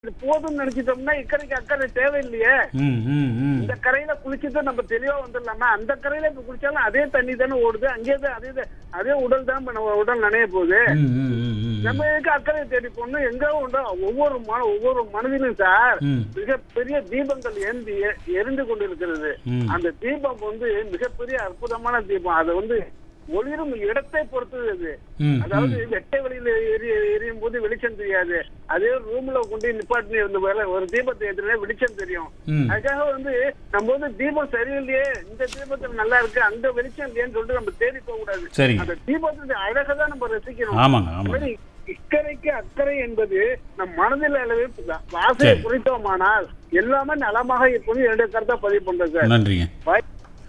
இது போதும்னு நினைச்சிட்டோம்னா இக்கரைக்கு அக்கறை தேவையில்லையே ம் ம் ம் இந்த கரையில குளிச்சுட்டு நம்ம தெளிவா வந்துடலாமா அந்த கரையில இப்ப குளிச்சாலும் அதே தண்ணி தானே ஓடுது அங்கேயே தான் அதே தான் அதே உடல் தான் இப்ப நம்ம உடல் நனைய போகுது ம் ம் ம் ம் நம்ம எதுக்கு அக்கறை தேடி போகணும் எங்க உண்டோ ஒவ்வொரு மன ஒவ்வொரு மனதிலும் சார் ம் மிகப்பெரிய தீபங்கள் ஏந்தி எ- எரிந்து கொண்டிருக்கிறது ம். அந்த தீபம் வந்து மிகப்பெரிய அற்புதமான தீபம் அது வந்து ஒளிரும் இடத்தை பொறுத்தது அது ம் அதாவது வெட்டை வெளியில எரிய எரியும் போது வெளிச்சம் தெரியாது அதே ரூம்ல கொண்டு நிப்பாட்டி இருந்த வேலை ஒரு தீபத்தை ஏற்றினா வெளிச்சம் தெரியும் ம் அதுக்காக வந்து நம்ம வந்து தீபம் சரியில்லையே இந்த தீபத்துல நல்லா இருக்கு அங்க வெளிச்சம் இல்லையேன்னு சொல்லிட்டு நம்ம தேடி போக கூடாது சரிங்க அந்த தீபத்தினுடைய அழகை தான் நம்ம ரசிக்கணும் ஆமாங்க அது ஆமாங்க மாதிரி இக்கரைக்கு அக்கறை என்பது நம் மனதில் அளவு வாசையை சரி. குறித்தோமானால் எல்லாமே நலமாக இருக்கும் என்னுடைய கருத்தை பதிவு பண்றேன் சார் நன்றிங்க பாய்.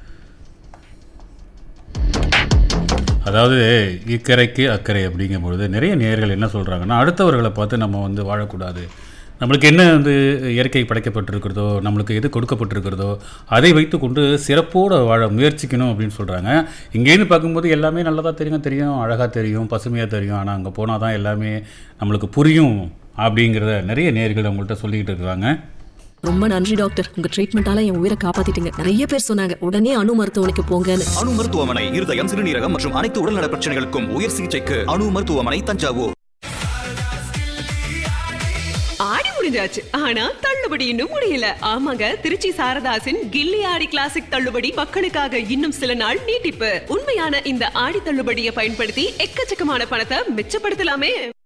அதாவது இக்கரைக்கு அக்கறை அப்படிங்கும் பொழுது நிறைய நேயர்கள் என்ன சொல்கிறாங்கன்னா அடுத்தவர்களை பார்த்து நம்ம வந்து வாழக்கூடாது நம்மளுக்கு என்ன வந்து இயற்கை படைக்கப்பட்டிருக்கிறதோ நம்மளுக்கு எது கொடுக்கப்பட்டிருக்கிறதோ அதை வைத்துக்கொண்டு சிறப்போடு வாழ முயற்சிக்கணும் அப்படின்னு சொல்கிறாங்க இங்கேருந்து பார்க்கும்போது எல்லாமே நல்லதாக தெரியும் தெரியும் அழகாக தெரியும் பசுமையாக தெரியும் ஆனால் அங்கே போனால் தான் எல்லாமே நம்மளுக்கு புரியும் அப்படிங்கிறத நிறைய நேயர்கள் அவங்கள்ட்ட சொல்லிக்கிட்டு இருக்காங்க ரொம்ப நன்றி டாக்டர் உங்க ட்ரீட்மெண்டால என் உயிரை காப்பாத்திட்டீங்க நிறைய பேர் சொன்னாங்க உடனே அணு மருத்துவமனைக்கு போங்கன்னு அணு மருத்துவமனை இருதயம் சிறுநீரகம் மற்றும் அனைத்து உடல்நல பிரச்சனைகளுக்கும் உயர் சிகிச்சைக்கு அணு மருத்துவமனை தஞ்சாவூர் ஆடி முடிஞ்சாச்சு ஆனா தள்ளுபடி இன்னும் முடியல ஆமாங்க திருச்சி சாரதாசின் கில்லி ஆடி கிளாசிக் தள்ளுபடி மக்களுக்காக இன்னும் சில நாள் நீட்டிப்பு உண்மையான இந்த ஆடி தள்ளுபடியை பயன்படுத்தி எக்கச்சக்கமான பணத்தை மிச்சப்படுத்தலாமே